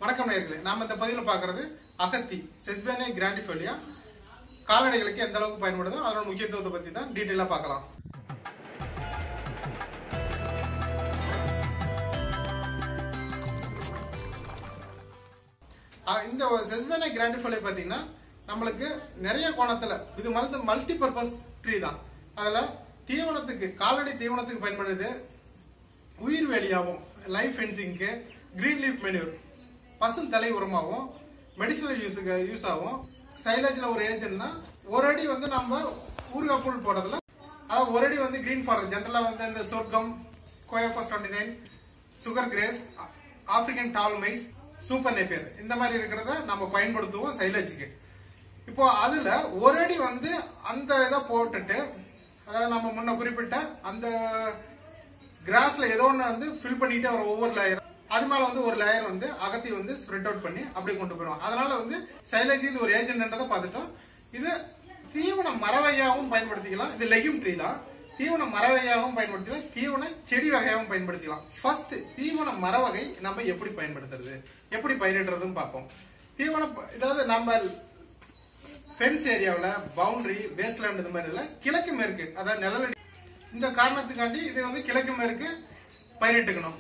வணக்கம் நேயர்களே நாம இந்த பதிவில் பார்க்கறது அகத்தி செஸ்பேனே கிராண்டிஃபோலியா கால்நடைகளுக்கு எந்த அளவுக்கு பயன்படுதோ அதோட முக்கியத்துவத்தை பத்தி தான் டீட்டெயிலா பார்க்கலாம் ஆஹ் இந்த செஸ்பேனே கிராண்டிஃபோலியா பாத்தீங்கன்னா நம்மளுக்கு நிறைய கோணத்துல இது மல்டி மல்டி பர்பஸ் ட்ரீ தான் அதுல தீவனத்துக்கு கால்நடை தீவனத்துக்கு பயன்படுது உயிர் வேலியாகவும் லைஃப் ஃபென்சிங்க்கு கிரீன் லீஃப் மெனியூர் பசும் தலை உரமாகவும் மெடிசனல் யூஸுக்கு யூஸ் ஆகும் சைலேஜ்ல ஒரு ஏஜென்ட்னா ஒரு அடி வந்து நம்ம ஊறுகாய் புல் போடுறதுல அதாவது ஒரு அடி வந்து கிரீன் ஃபாரஸ்ட் ஜென்ரலா வந்து இந்த சொர்க்கம் COFS twenty nine sugar grass African tall maize super Napier இந்த மாதிரி இருக்கிறத நம்ம பயன்படுத்துவோம் சைலேஜுக்கு இப்போ அதுல ஒரு அடி வந்து அந்த இதை போட்டுட்டு அதாவது நம்ம முன்ன குறிப்பிட்ட அந்த கிராஸ்ல ஏதோ ஒண்ணு வந்து ஃபில் பண்ணிட்டே வரும் ஒவ்வொரு லேயர் அது மேல வந்து ஒரு லேயர் வந்து அகத்தி வந்து ஸ்ப்ரெட் அவுட் பண்ணி அப்படியே கொண்டு போயிடும் அதனால வந்து சைலேஜ் இது ஒரு ஏஜென்ட்ன்றதை பார்த்துட்டோம் இது தீவன மரவகையாகவும் பயன்படுத்திக்கலாம் இது லெகிம் ட்ரீ தான் தீவன மரவகையாகவும் பயன்படுத்திக்கலாம் தீவன செடி வகையாகவும் பயன்படுத்திக்கலாம் ஃபர்ஸ்ட் தீவன மரவகை நம்ம எப்படி பயன்படுத்துறது எப்படி பயிரிடுறதுன்னு பார்ப்போம் தீவன ப- இதாவது நம்ம ஃபென்ஸ் ஏரியாவுல பவுண்டரி வேஸ்ட்லேண்ட் இந்த மாதிரி இதுல கிழக்கு மேற்கு அதாவது நிழலடி இந்த காரணத்துக்காண்டி இதை வந்து கிழக்கு மேற்கு பயிரிட்டுக்கணும்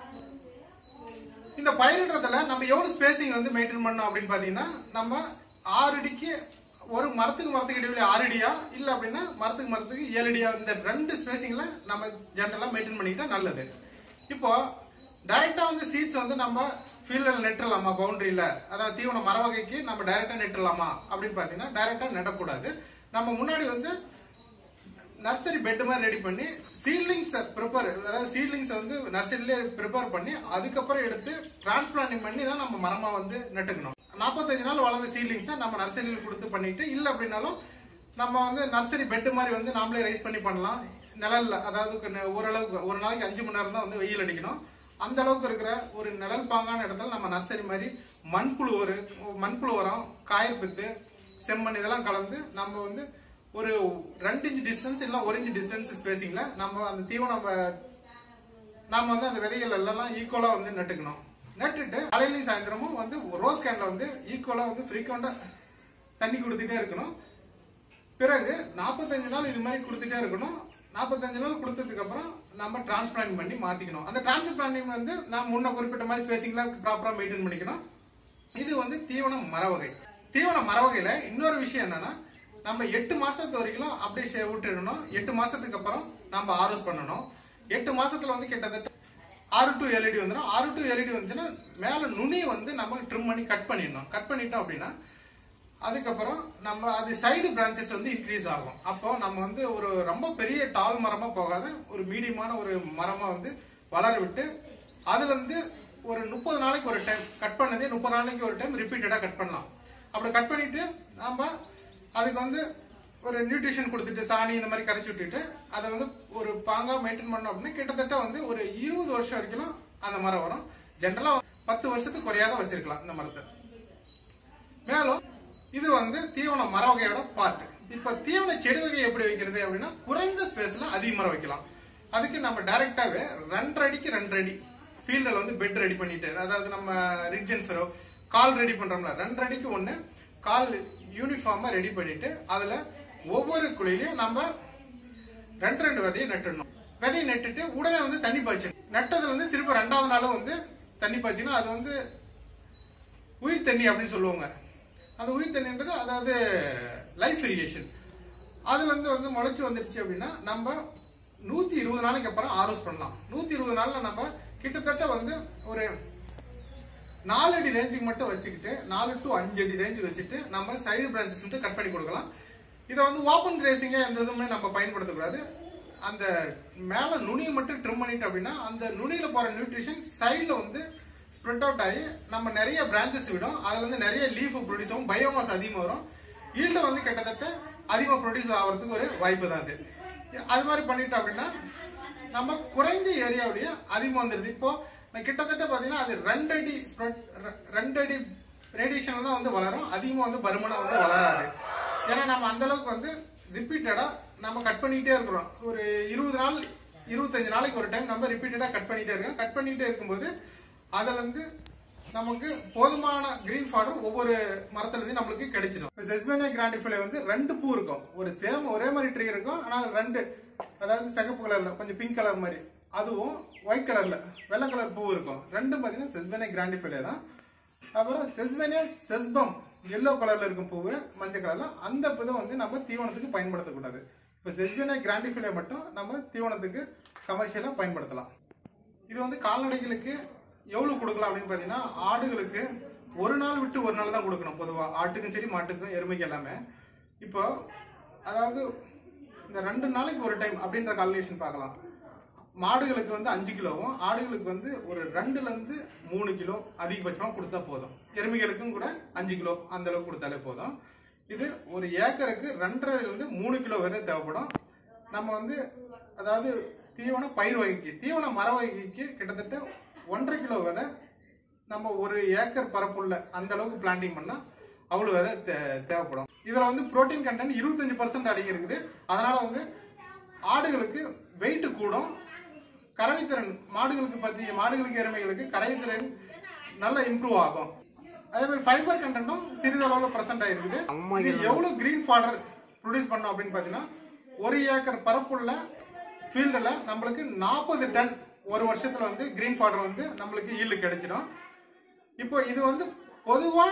இந்த பயிரிடுறதுல நம்ம எவ்வளவு ஸ்பேசிங் வந்து மெயின்டைன் பண்ணோம் அப்படின்னு பாத்தீங்கன்னா நம்ம ஆறு அடிக்கு ஒரு மரத்துக்கு மரத்துக்கு இடைவெளி ஆறு அடியா இல்ல அப்படின்னா மரத்துக்கு மரத்துக்கு ஏழு அடியா இந்த ரெண்டு ஸ்பேசிங்ல நம்ம ஜென்ரலா மெயின்டைன் பண்ணிக்கிட்டா நல்லது இப்போ டைரக்டா வந்து சீட்ஸ் வந்து நம்ம ஃபீல்டில் நெட்டுலாமா பவுண்டரியில அதாவது தீவன மர வகைக்கு நம்ம டைரக்டா நெட்டுலாமா அப்படின்னு பாத்தீங்கன்னா டைரக்டா நெட்டக்கூடாது நம்ம முன்னாடி வந்து நர்சரி பெட் மாதிரி ரெடி பண்ணி சீட்லிங்ஸ் ப்ரிப்பேர் அதாவது சீட்லிங்ஸ் வந்து நர்சரியிலே ப்ரிப்பேர் பண்ணி அதுக்கப்புறம் எடுத்து டிரான்ஸ்பிளான்டிங் பண்ணி தான் நம்ம மரமா வந்து நட்டுக்கணும் நாற்பத்தஞ்சு நாள் வளர்ந்த சீட்லிங்ஸை நம்ம நர்சரியில் கொடுத்து பண்ணிட்டு இல்ல அப்படின்னாலும் நம்ம வந்து நர்சரி பெட் மாதிரி வந்து நாமளே ரைஸ் பண்ணி பண்ணலாம் நிழல்ல அதாவது கொஞ்சம் ஓரளவுக்கு ஒரு நாளைக்கு அஞ்சு மணி நேரம் தான் வந்து வெயில் அடிக்கணும் அந்த அளவுக்கு இருக்கிற ஒரு நிழல் பாங்கான இடத்துல நம்ம நர்சரி மாதிரி மண்புழு ஒரு மண்புழு உரம் காயப்பித்து செம்மண் இதெல்லாம் கலந்து நம்ம வந்து ஒரு ரெண்டு இன்ச் டிஸ்டன்ஸ் இல்ல ஒரு இன்ச் டிஸ்டன்ஸ் ஸ்பேசிங்ல நம்ம அந்த தீவனம் வ- நாம வந்து அந்த விதைகள் எல்லாம் ஈக்குவலா வந்து நட்டுக்கணும் நட்டுட்டு காலையிலையும் சாயந்தரமும் வந்து ரோஸ் கேன்ல வந்து ஈக்குவலா வந்து ஃப்ரீக்வெண்டா தண்ணி கொடுத்துட்டே இருக்கணும் பிறகு 45 நாள் இது மாதிரி கொடுத்துட்டே இருக்கணும் 45 நாள் கொடுத்ததுக்கு அப்புறம் நம்ம டிரான்ஸ்பிளான்ட் பண்ணி மாத்திக்கணும் அந்த டிரான்ஸ்பிளான்டிங் வந்து நான் முன்ன குறிப்பிட்ட மாதிரி ஸ்பேசிங்ல ப்ராப்பரா மெயின்டைன் பண்ணிக்கணும் இது வந்து தீவன மரவகை தீவன மரவகையில இன்னொரு விஷயம் என்னன்னா நம்ம எட்டு மாசத்து வரைக்கும் அப்படியே சே- விட்டுடணும் எட்டு மாசத்துக்கு அப்புறம் நம்ம ஆரோஸ் பண்ணணும் எட்டு மாசத்துல வந்து கிட்டத்தட்ட ஆறு டு எல்இடி வந்துடும் ஆறு டு எல்இடி வந்துச்சுன்னா மேல நுனி வந்து நம்ம ட்ரிம் பண்ணி கட் பண்ணிடணும் கட் பண்ணிட்டோம் அப்படின்னா அதுக்கப்புறம் நம்ம அது சைடு பிரான்ச்சஸ் வந்து இன்க்ரீஸ் ஆகும் அப்போ நம்ம வந்து ஒரு ரொம்ப பெரிய டால் மரமா போகாத ஒரு மீடியமான ஒரு மரமா வந்து வளர விட்டு அதுல இருந்து ஒரு முப்பது நாளைக்கு ஒரு டைம் கட் பண்ணதே முப்பது நாளைக்கு ஒரு டைம் ரிப்பீட்டடா கட் பண்ணலாம் அப்படி கட் பண்ணிட்டு நம்ம அதுக்கு வந்து ஒரு நியூட்ரிஷன் கொடுத்துட்டு சாணி இந்த மாதிரி கரைச்சி விட்டுட்டு அதை வந்து ஒரு பாங்கா மெயின்டைன் பண்ணோம் அப்படின்னா கிட்டத்தட்ட வந்து ஒரு இருபது வருஷம் வரைக்கும் அந்த மரம் வரும் ஜென்ரலா பத்து வருஷத்துக்கு குறையாத வச்சிருக்கலாம் இந்த மரத்தை மேலும் இது வந்து தீவன மர வகையோட பார்ட் இப்ப தீவன செடி வகை எப்படி வைக்கிறது அப்படின்னா குறைந்த ஸ்பேஸ்ல அதிக மரம் வைக்கலாம் அதுக்கு நம்ம டைரக்டாவே ரெண்டரை அடிக்கு ரெண்டரை அடி ஃபீல்டில் வந்து பெட் ரெடி பண்ணிட்டு அதாவது நம்ம ரிட்ஜ் அண்ட் ஃபெரோ கால் ரெடி பண்றோம்ல ரெண்டரை அடிக்கு ஒண்ணு கால் யூனிஃபார்மா ரெடி பண்ணிட்டு அதுல ஒவ்வொரு குழியிலையும் நம்ம ரெண்டு ரெண்டு விதையை நட்டுடணும் விதையை நட்டுட்டு உடனே வந்து தண்ணி பாய்ச்சணும் நட்டதுல இருந்து திரும்ப ரெண்டாவது நாளும் வந்து தண்ணி பாய்ச்சினா அது வந்து உயிர் தண்ணி அப்படின்னு சொல்லுவாங்க அந்த உயிர் தண்ணின்றது அதாவது லைஃப் இரிகேஷன் அதுல இருந்து வந்து முளைச்சு வந்துருச்சு அப்படின்னா நம்ம நூத்தி இருபது நாளைக்கு அப்புறம் ஆரோஸ் பண்ணலாம் நூத்தி இருபது நாள்ல நம்ம கிட்டத்தட்ட வந்து ஒரு நாலு அடி ரேஞ்சுக்கு மட்டும் வச்சுக்கிட்டு நாலு டு அஞ்சு அடி ரேஞ்சு வச்சுட்டு நம்ம சைடு பிரான்ச்சஸ் மட்டும் கட் பண்ணி கொடுக்கலாம் இதை வந்து ஓப்பன் கிரேசிங்கா எந்த இதுவுமே நம்ம பயன்படுத்தக்கூடாது அந்த மேல நுனியை மட்டும் ட்ரிம் பண்ணிட்டு அப்படின்னா அந்த நுனியில போற நியூட்ரிஷன் சைடுல வந்து ஸ்ப்ரெட் அவுட் ஆகி நம்ம நிறைய பிரான்ச்சஸ் விடும் அதுல வந்து நிறைய லீஃப் ப்ரொடியூஸ் ஆகும் பயோமாஸ் அதிகமா வரும் ஈல்டு வந்து கிட்டத்தட்ட அதிகமா ப்ரொடியூஸ் ஆகிறதுக்கு ஒரு வாய்ப்பு தான் அது அது மாதிரி பண்ணிட்டோம் அப்படின்னா நம்ம குறைஞ்ச ஏரியாவுடைய அதிகமா வந்துருது இப்போ நான் கிட்டத்தட்ட பாத்தீங்கன்னா அது ரெண்டு அடி spread, ரெ- ரெண்டு அடி ரேடியேஷன்ல தான் வந்து வளரும் அதிகமா வந்து பருமனா வந்து வளராது ஏன்னா நம்ம அந்த அளவுக்கு வந்து ரிப்பீட்டடா நம்ம கட் பண்ணிட்டே இருக்கிறோம் ஒரு இருபது நாள் இருபத்தஞ்சு நாளைக்கு ஒரு டைம் நம்ம ரிப்பீட்டடா கட் பண்ணிட்டே இருக்கோம் கட் பண்ணிட்டே இருக்கும்போது அதுல இருந்து நமக்கு போதுமான கிரீன் ஃபாடர் ஒவ்வொரு மரத்துல இருந்து நம்மளுக்கு கிடைச்சிடும் இப்போ செஸ்மேனியா கிராண்டிஃபிலை வந்து ரெண்டு பூ இருக்கும் ஒரு சேம் ஒரே மாதிரி ட்ரீ இருக்கும் ஆனா ரெண்டு அதாவது சிகப்பு கலர்ல கொஞ்சம் பிங்க் கலர் மாதிரி அதுவும் ஒயிட் கலர்ல வெள்ளை கலர் பூ இருக்கும் ரெண்டும் பார்த்தீங்கன்னா செஸ்மேனியா கிராண்டிஃபிலை தான் அப்புறம் செஸ்மேனியா செஸ்பம் எல்லோ கலர்ல இருக்கும் பூவு மஞ்சள் கலர்ல அந்த புதை வந்து நம்ம தீவனத்துக்கு பயன்படுத்தக்கூடாது இப்போ செஸ்மேனியா கிராண்டிஃபிலை மட்டும் நம்ம தீவனத்துக்கு கமர்ஷியலா பயன்படுத்தலாம் இது வந்து கால்நடைகளுக்கு எவ்வளவு கொடுக்கலாம் அப்படின்னு பாத்தீங்கன்னா ஆடுகளுக்கு ஒரு நாள் விட்டு ஒரு நாள் தான் கொடுக்கணும் பொதுவா ஆட்டுக்கும் சரி மாட்டுக்கும் எருமைக்கு எல்லாமே இப்போ அதாவது இந்த ரெண்டு நாளைக்கு ஒரு டைம் அப்படின்ற கால்குலேஷன் பார்க்கலாம் மாடுகளுக்கு வந்து அஞ்சு கிலோவும் ஆடுகளுக்கு வந்து ஒரு ரெண்டுல இருந்து மூணு கிலோ அதிகபட்சமா கொடுத்தா போதும் எருமைகளுக்கும் கூட அஞ்சு கிலோ அந்த அளவுக்கு கொடுத்தாலே போதும் இது ஒரு ஏக்கருக்கு ரெண்டரைல இருந்து மூணு கிலோ விதை தேவைப்படும் நம்ம வந்து அதாவது தீவன பயிர் வகைக்கு தீவன மர வகைக்கு கிட்டத்தட்ட ஒன்றரை கிலோ விதை நம்ம ஒரு ஏக்கர் பரப்புள்ள அந்த அளவுக்கு பிளான்டிங் பண்ணா அவ்வளவு விதை தே- தேவைப்படும் இதுல வந்து புரோட்டீன் கண்டென்ட் இருபத்தஞ்சு பர்சன்ட் அடங்கி இருக்குது அதனால வந்து ஆடுகளுக்கு வெயிட் கூடும் கறவைத்திறன் மாடுகளுக்கு பத்தி மாடுகளுக்கு எருமைகளுக்கு கறவைத்திறன் நல்லா இம்ப்ரூவ் ஆகும் அதே மாதிரி ஃபைபர் கண்டென்ட்டும் சிறிதளவுல பிரசன்ட் ஆயிருக்குது இது எவ்வளவு கிரீன் ஃபாடர் ப்ரொடியூஸ் பண்ணோம் அப்படின்னு பாத்தீங்கன்னா ஒரு ஏக்கர் பரப்புள்ள ஃபீல்டுல நம்மளுக்கு நாற்பது டன் ஒரு வருஷத்துல வந்து கிரீன் ஃபாடர் வந்து நம்மளுக்கு ஈல்டு கிடைச்சிடும் இப்போ இது வந்து பொதுவா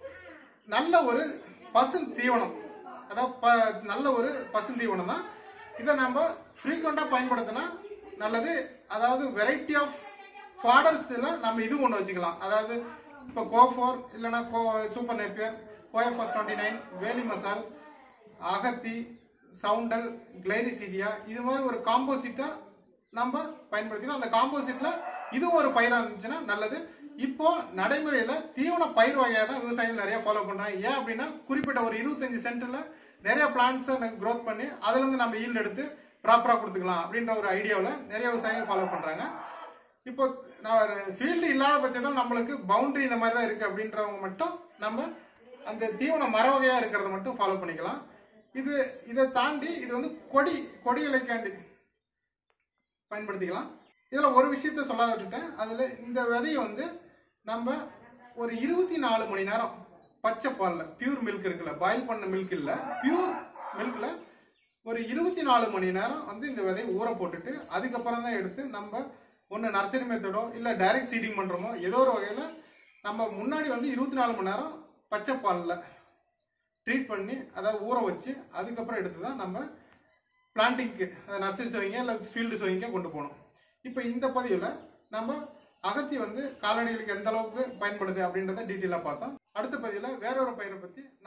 நல்ல ஒரு பசு தீவனம் அதாவது ப- நல்ல ஒரு பசு தீவனம் தான் இதை நம்ம ஃப்ரீக்வெண்டா பயன்படுத்தினா நல்லது அதாவது வெரைட்டி ஆஃப் ஃபாடர்ஸ்ல நம்ம இது ஒன்று வச்சுக்கலாம் அதாவது இப்போ கோஃபோர் இல்லைன்னா CO super Napier COFS twenty nine வேலி மசால் அகத்தி சவுண்டல் கிளைரிசீடியா இது மாதிரி ஒரு காம்போசிட்டா நம்ம பயன்படுத்திக்கலாம் அந்த காம்போசிட்ல இதுவும் ஒரு பயிரா இருந்துச்சுன்னா நல்லது இப்போ நடைமுறையில தீவன பயிர் வகையா தான் விவசாயிகள் நிறைய ஃபாலோ பண்றாங்க ஏன் அப்படின்னா குறிப்பிட்ட ஒரு இருபத்தஞ்சு சென்டர்ல நிறைய பிளான்ஸ் growth பண்ணி அதுல இருந்து நம்ம ஈல்டு எடுத்து ப்ராப்பரா கொடுத்துக்கலாம் அப்படின்ற ஒரு ஐடியாவில் நிறைய விவசாயிகள் ஃபாலோ பண்றாங்க இப்போ நான் ஃபீல்டு இல்லாத பட்சத்தில் நம்மளுக்கு பவுண்டரி இந்த மாதிரி தான் இருக்கு அப்படின்றவங்க மட்டும் நம்ம அந்த தீவன மர வகையா இருக்கிறத மட்டும் ஃபாலோ பண்ணிக்கலாம் இது இதை தாண்டி இது வந்து கொடி கொடி இலைக்காண்டி பயன்படுத்திக்கலாம் இதுல ஒரு விஷயத்த சொல்ல விட்டுட்டேன் அதுல இந்த விதையை வந்து நம்ம ஒரு இருபத்தி நாலு மணி நேரம் பச்சை பால்ல பியூர் மில்க் இருக்குல்ல பாயில் பண்ண மில்க் இல்ல பியூர் மில்க்ல ஒரு இருபத்தி நாலு மணி நேரம் வந்து இந்த விதையை ஊற போட்டுட்டு அதுக்கப்புறம் தான் எடுத்து நம்ம ஒன்று நர்சரி மெத்தடோ இல்லை டைரக்ட் சீடிங் பண்ணுறோமோ ஏதோ ஒரு வகையில் நம்ம முன்னாடி வந்து இருபத்தி நாலு மணி நேரம் பச்சை பாலில் ட்ரீட் பண்ணி அதாவது ஊற வச்சு அதுக்கப்புறம் எடுத்து தான் நம்ம பிளான்டிங்க்கு நர்சரி சோயிங்க இல்லை ஃபீல்டு சோயிங்க கொண்டு போகணும் இப்போ இந்த பதிவில் நம்ம அகத்தி வந்து கால்நடைகளுக்கு எந்த அளவுக்கு பயன்படுது அப்படின்றத டீட்டெயிலாக பார்த்தோம் அடுத்த பதிவில் வேற ஒரு பயிரை பற்றி